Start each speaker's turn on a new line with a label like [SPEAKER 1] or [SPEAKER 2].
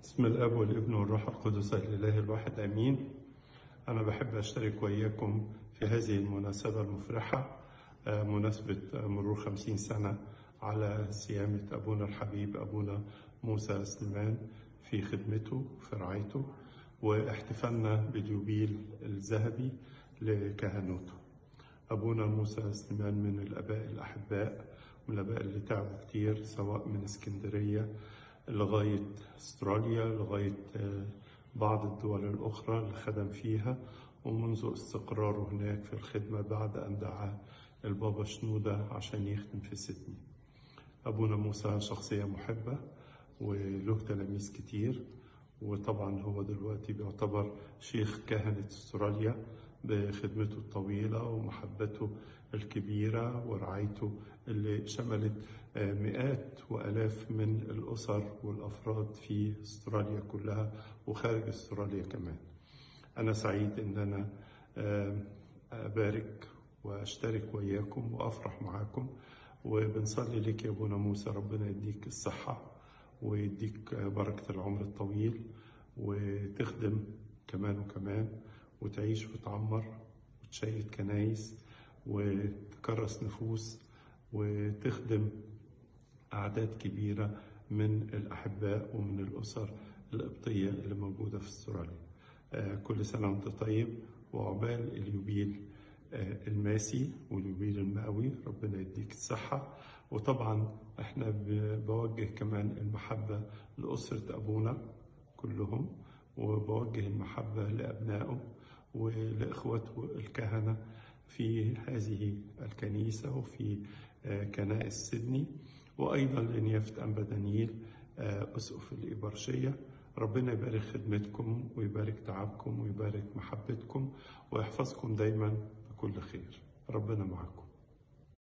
[SPEAKER 1] بسم الاب والابن والروح القدس الاله الواحد امين انا بحب اشترك وياكم في هذه المناسبه المفرحه آه، مناسبه مرور خمسين سنه على صيامه ابونا الحبيب ابونا موسى سليمان في خدمته في رعايته واحتفالنا باليوبيل الذهبي لكهنوته ابونا موسى سليمان من الاباء الاحباء من الاباء اللي تعبوا كتير سواء من اسكندريه لغاية استراليا لغاية آه، بعض الدول الأخرى اللي خدم فيها ومنذ استقراره هناك في الخدمة بعد أن دعا البابا شنودة عشان يخدم في سيدني أبونا موسى شخصية محبة وله تلاميذ كتير وطبعا هو دلوقتي بيعتبر شيخ كهنة استراليا بخدمته الطويلة ومحبته الكبيرة ورعايته اللي شملت آه، مئات وآلاف من الأسر والأفراد في استراليا كلها وخارج استراليا كمان أنا سعيد إن أنا آه، أبارك وأشترك وياكم وأفرح معاكم وبنصلي لك يا أبونا موسى ربنا يديك الصحة ويديك بركة العمر الطويل وتخدم كمان وكمان وتعيش وتعمر وتشيد كنايس وتكرس نفوس وتخدم أعداد كبيرة من الأحباء ومن الأسر القبطية اللي موجودة في استراليا آه، كل سنة وأنت طيب وعقبال اليوبيل آه، الماسي واليوبيل المئوي ربنا يديك الصحة وطبعا احنا ب- بوجه كمان المحبة لأسرة أبونا كلهم وبوجه المحبة لأبنائه ولإخوته الكهنة في هذه الكنيسة وفي آه، كنائس سيدني وأيضا لنيافة أنبا دانييل آه، أسقف الإبرشية ربنا يبارك خدمتكم ويبارك تعبكم ويبارك محبتكم ويحفظكم دايما بكل خير ربنا معكم